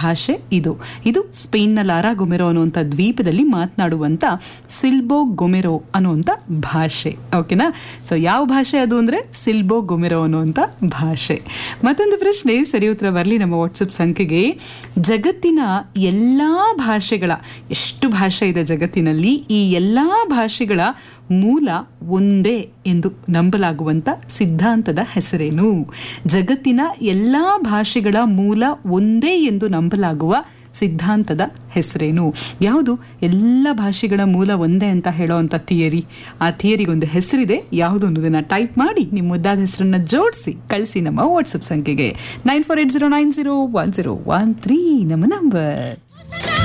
ಭಾಷೆ ಇದು ಇದು ಸ್ಪೇನ್ನ ಲಾರಾ ಗೊಮೆರೋ ಅನ್ನುವಂಥ ದ್ವೀಪದಲ್ಲಿ ಮಾತನಾಡುವಂಥ ಸಿಲ್ಬೋ ಗೊಮೆರೋ ಅನ್ನುವಂಥ ಭಾಷೆ ಓಕೆನಾ ಸೊ ಯಾವ ಭಾಷೆ ಅದು ಅಂದರೆ ಸಿಲ್ಬೋ ಗೊಮೆರೋ ಅನ್ನುವಂಥ ಭಾಷೆ ಮತ್ತೊಂದು ಪ್ರಶ್ನೆ ಸರಿ ಉತ್ತರ ಬರಲಿ ನಮ್ಮ ವಾಟ್ಸಪ್ ಸಂಖ್ಯೆಗೆ ಜಗತ್ತಿನ ಎಲ್ಲ ಭಾಷೆಗಳ ಎಷ್ಟು ಭಾಷೆ ಇದೆ ಜಗತ್ತಿನಲ್ಲಿ ಈ ಎಲ್ಲ ಭಾಷೆಗಳ ಮೂಲ ಒಂದೇ ಎಂದು ನಂಬಲಾಗುವಂಥ ಸಿದ್ಧಾಂತದ ಹೆಸರೇನು ಜಗತ್ತಿನ ಎಲ್ಲ ಭಾಷೆಗಳ ಮೂಲ ಒಂದೇ ಎಂದು ನಂಬಲಾಗುವ ಸಿದ್ಧಾಂತದ ಹೆಸರೇನು ಯಾವುದು ಎಲ್ಲ ಭಾಷೆಗಳ ಮೂಲ ಒಂದೇ ಅಂತ ಹೇಳೋವಂಥ ಥಿಯರಿ ಆ ಥಿಯರಿಗೊಂದು ಹೆಸರಿದೆ ಯಾವುದು ಅನ್ನೋದನ್ನ ಟೈಪ್ ಮಾಡಿ ನಿಮ್ಮ ಮುದ್ದಾದ ಹೆಸರನ್ನ ಜೋಡಿಸಿ ಕಳಿಸಿ ನಮ್ಮ ವಾಟ್ಸಪ್ ಸಂಖ್ಯೆಗೆ nine four eight zero nine zero one zero one three ನಮ್ಮ ನಂಬರ್